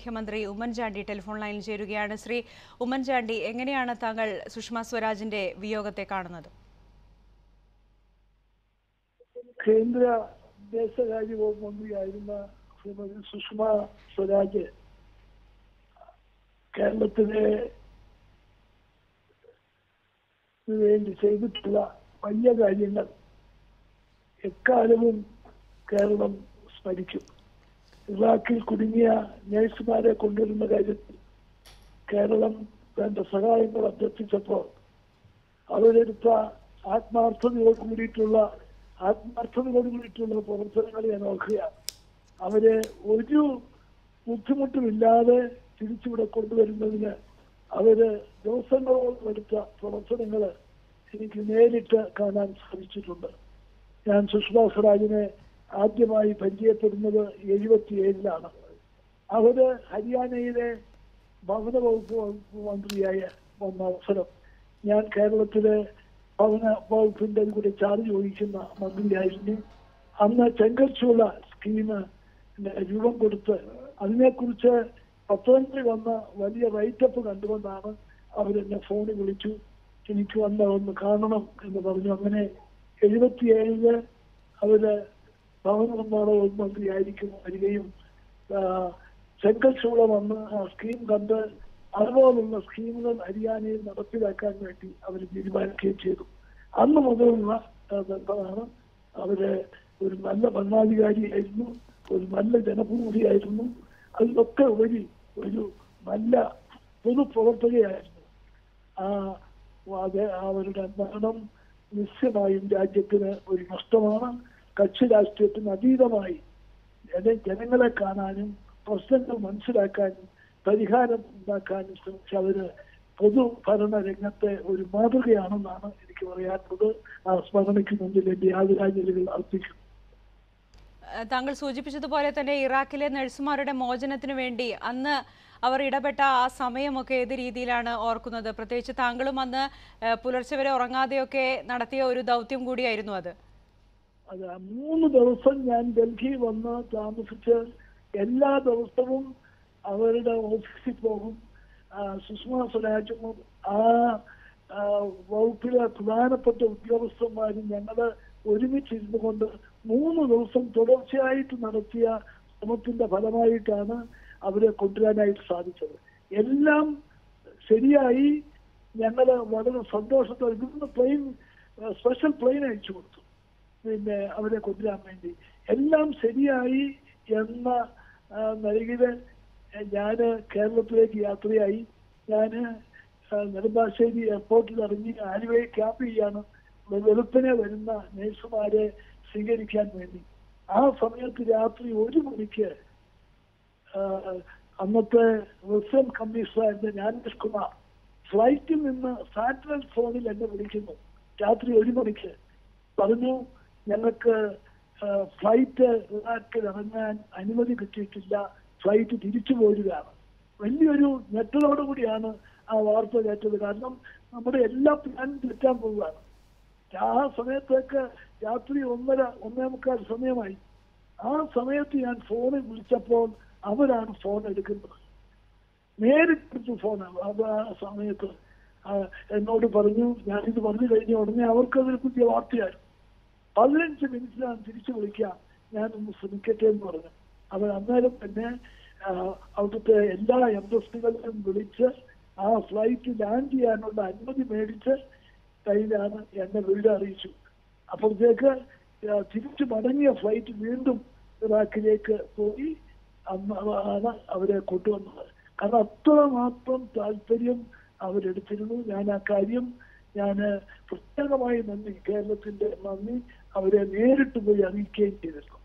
മുഖ്യമന്ത്രി ഉമ്മൻചാണ്ടി ടെലിഫോൺ ലൈനിൽ ചേരുകയാണ് ശ്രീ ഉമ്മൻചാണ്ടി എങ്ങനെയാണ് താങ്കൾ സുഷമ സ്വരാജിന്റെ വിയോഗത്തെ കാണുന്നത് കേന്ദ്ര വിദേശകാര്യ വകുപ്പ് മന്ത്രിയായിരുന്ന ശ്രീമതി സുഷമ സ്വരാജ് കേരളത്തിലെ വേണ്ടി ചെയ്തിട്ടുള്ള വലിയ കാര്യങ്ങൾ എക്കാലവും കേരളം സ്മരിക്കും ഇറാഖിൽ കുടുങ്ങിയ നഴ്സുമാരെ കൊണ്ടുവരുന്ന കാര്യത്തിൽ കേരളം വേണ്ട സഹായങ്ങൾ അഭ്യർത്ഥിച്ചപ്പോൾ അവരെടുത്ത ആത്മാർത്ഥതയോട് കൂടിയിട്ടുള്ള ആത്മാർത്ഥതയോട് കൂടിയിട്ടുള്ള പ്രവർത്തനങ്ങൾ ഞാൻ ഓർക്കുകയാണ് അവരെ ഒരു ബുദ്ധിമുട്ടുമില്ലാതെ തിരിച്ചിവിടെ കൊണ്ടുവരുന്നതിന് അവര് ദിവസങ്ങളോളം എടുത്ത പ്രവർത്തനങ്ങൾ എനിക്ക് നേരിട്ട് കാണാൻ സാധിച്ചിട്ടുണ്ട് ഞാൻ സുഷമ സ്വരാജിനെ ആദ്യമായി പരിചയപ്പെടുന്നത് എഴുപത്തിയേഴിലാണ് അവര് ഹരിയാനയിലെ ഭവന വകുപ്പ് വകുപ്പ് മന്ത്രിയായ വന്ന അവസരം ഞാൻ കേരളത്തിലെ ഭവന വകുപ്പിന്റെ കൂടെ ചാർജ് വഹിക്കുന്ന മന്ത്രിയായിരുന്നു അന്ന് ചെങ്കൽച്ചൂള സ്കീം രൂപം കൊടുത്ത് അതിനെക്കുറിച്ച് പത്രങ്ങളിൽ വന്ന വലിയ റൈറ്റപ്പ് കണ്ടുകൊണ്ടാണ് അവരെന്നെ ഫോണിൽ വിളിച്ചു എനിക്ക് വന്ന് ഒന്ന് കാണണം എന്ന് പറഞ്ഞു അങ്ങനെ എഴുപത്തിയേഴില് അവര് ഭവന നിർമ്മാണ വകുപ്പ് മന്ത്രിയായിരിക്കും വരികയും ആ, ചെങ്കൽച്ചൂള വന്ന് ആ സ്കീം കണ്ട് അതുപോലുള്ള സ്കീമുകൾ ഹരിയാനയിൽ നടപ്പിലാക്കാൻ വേണ്ടി അവർ തീരുമാനിക്കുകയും ചെയ്തു അന്ന് മുതലുള്ള ആ, ബന്ധമാണ് അവര് ഒരു നല്ല ഭരണാധികാരിയായിരുന്നു ഒരു നല്ല ജനപ്രതിനിധിയായിരുന്നു അതിലൊക്കെ ഉപരി ഒരു നല്ല പൊതുപ്രവർത്തകയായിരുന്നു ആ അത് അവരുടെ മരണം നിശ്ചയമായും രാജ്യത്തിന് ഒരു നഷ്ടമാണ് കക്ഷി രാഷ്ട്രീയത്തിന് അതീതമായി ജന- ജനങ്ങളെ കാണാനും പ്രശ്നങ്ങൾ മനസ്സിലാക്കാനും പരിഹാരം ഉണ്ടാക്കാനും ശ്രമിച്ച അവര് പൊതുഭരണ രംഗത്തെ ഒരു മാതൃകയാണെന്നാണ് എനിക്ക് പറയാനുള്ളത് ആ സ്മരണയ്ക്ക് മുമ്പിൽ എന്റെ ആദരാഞ്ജലികൾ അർപ്പിക്കുന്നു ഏഹ് താങ്കൾ സൂചിപ്പിച്ചതുപോലെ തന്നെ ഇറാഖിലെ നഴ്സുമാരുടെ മോചനത്തിനു വേണ്ടി അന്ന് അവർ ഇടപെട്ട ആ സമയമൊക്കെ ഏത് രീതിയിലാണ് ഓർക്കുന്നത് പ്രത്യേകിച്ച് താങ്കളും അന്ന് ഏഹ് പുലർച്ചെ വരെ ഉറങ്ങാതെയൊക്കെ നടത്തിയ ഒരു ദൗത്യം കൂടിയായിരുന്നു അത് അത് ആ മൂന്ന് ദിവസം ഞാൻ ഡൽഹി വന്ന് താമസിച്ച് എല്ലാ ദിവസവും അവരുടെ ഓഫീസിൽ പോകും ആ, സുഷമ സ്വരാജും ആ ആ, വകുപ്പിലെ പ്രധാനപ്പെട്ട ഉദ്യോഗസ്ഥന്മാരും ഞങ്ങള് ഒരുമിച്ചിരുന്നു കൊണ്ട് മൂന്ന് ദിവസം തുടർച്ചയായിട്ട് നടത്തിയ ശ്രമത്തിന്റെ ഫലമായിട്ടാണ് അവരെ കൊണ്ടുവരാനായിട്ട് സാധിച്ചത് എല്ലാം ശരിയായി ഞങ്ങള് വളരെ സന്തോഷത്തോടെ ഇവിടുന്ന് പ്ലെയിൻ സ്പെഷ്യൽ പ്ലെയിൻ അയച്ചു കൊടുത്തു പിന്നെ അവരെ കൊണ്ടുവരാൻ വേണ്ടി എല്ലാം ശരിയായി എന്ന ആ, നിലയില് ഞാന് കേരളത്തിലേക്ക് യാത്രയായി ഞാന് ആ, നെടുമ്പാശ്ശേരി എയർപോർട്ടിൽ ഇറങ്ങി ആലുവയെ ക്യാമ്പ് ചെയ്യാണ് വെളുപ്പിനെ വരുന്ന നഴ്സുമാരെ സ്വീകരിക്കാൻ വേണ്ടി ആ സമയത്ത് രാത്രി ഒരു മണിക്ക് ആ, അന്നത്തെ റിസർവ് കമ്മീഷണറായിരുന്ന ജ്ഞാനേഷ് കുമാർ ഫ്ലൈറ്റിൽ നിന്ന് സാറ്റലൈറ്റ് ഫോണിൽ എന്നെ വിളിക്കുന്നു രാത്രി ഒരു മണിക്ക് പറഞ്ഞു ഞങ്ങൾക്ക് ആ, ഫ്ലൈറ്റ് ഇറാഖിൽ ഇറങ്ങാൻ അനുമതി കിട്ടിയിട്ടില്ല ഫ്ലൈറ്റ് തിരിച്ചു പോരുകയാണ് വലിയൊരു ഞെട്ടലോട് കൂടിയാണ് ആ വാർത്ത കേട്ടത് കാരണം നമ്മുടെ എല്ലാ പ്ലാനും തെറ്റാൻ പോവുകയാണ് ആ സമയത്തേക്ക് രാത്രി ഒന്നര ഒന്നേ മുക്കാൽ സമയമായി ആ സമയത്ത് ഞാൻ ഫോണിൽ വിളിച്ചപ്പോൾ അവരാണ് ഫോൺ എടുക്കുന്നത് നേരിട്ട് ഫോൺ അത് ആ സമയത്ത് ആ, എന്നോട് പറഞ്ഞു ഞാനിത് പറഞ്ഞു കഴിഞ്ഞ ഉടനെ അവർക്കതൊരു പുതിയ വാർത്തയായിരുന്നു പതിനഞ്ച് മിനിറ്റിലാണ് തിരിച്ചു വിളിക്കാം ഞാനൊന്ന് ശ്രമിക്കട്ടെ എന്ന് പറഞ്ഞു അവർ അന്നേരം തന്നെ ആ, അവിടുത്തെ എല്ലാ എംബസികളിലും വിളിച്ച് ആ ഫ്ലൈറ്റ് ലാൻഡ് ചെയ്യാനുള്ള അനുമതി മേടിച്ച് കയ്യിലാണ് എന്നെ വീട് അറിയിച്ചു അപ്പോഴത്തേക്ക് ആ, തിരിച്ചു മടങ്ങിയ ഫ്ലൈറ്റ് വീണ്ടും ഇറാഖിലേക്ക് പോയി അന്ന് ആണ് അവരെ കൊണ്ടുവന്നത് കാരണം അത്രമാത്രം താല്പര്യം അവരെടുത്തിരുന്നു ഞാൻ ആ കാര്യം ഞാൻ പ്രത്യേകമായി നന്ദി കേരളത്തിന്റെ നന്ദി അവരെ നേരിട്ട് പോയി അറിയിക്കുകയും ചെയ്തിരുന്നു